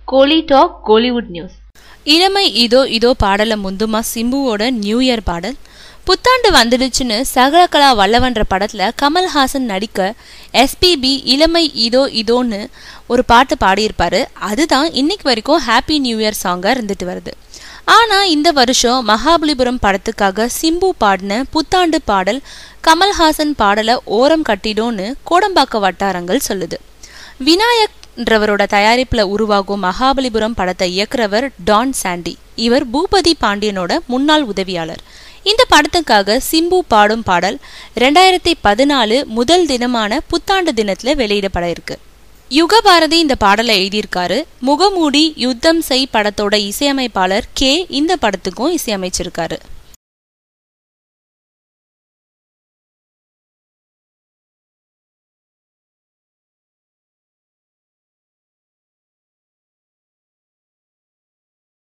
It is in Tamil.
கோலி டாக் கோலிவுட் நியூஸ் இளமை இதோ இதோ பாடல முந்துமா சிம்புவோட நியூ இயர் பாடல் புத்தாண்டு வந்துடுச்சுன்னு சகலகலா வல்லவன்ற படத்துல கமல்ஹாசன் நடிக்க எஸ்பிபி இளமை இதோ இதோன்னு ஒரு பாட்டு பாடியிருப்பாரு அதுதான் இன்னைக்கு வரைக்கும் ஹாப்பி நியூ இயர் சாங்கா இருந்துட்டு வருது ஆனா இந்த வருஷம் மகாபலிபுரம் படத்துக்காக சிம்பு பாடின புத்தாண்டு பாடல் கமல்ஹாசன் பாடலை ஓரம் கட்டிடோன்னு கோடம்பாக்க வட்டாரங்கள் சொல்லுது விநாயக் என்றவரோட தயாரிப்புல உருவாகும் மகாபலிபுரம் படத்தை இயக்குறவர் டான் சாண்டி இவர் பூபதி பாண்டியனோட முன்னாள் உதவியாளர் இந்த படத்துக்காக சிம்பு பாடும் பாடல் ரெண்டாயிரத்தி பதினாலு முதல் தினமான புத்தாண்டு தினத்துல வெளியிடப்பட இருக்கு யுகபாரதி இந்த பாடலை எழுதியிருக்காரு முகமூடி யுத்தம் செய் படத்தோட இசையமைப்பாளர் கே இந்த படத்துக்கும் இசையமைச்சிருக்காரு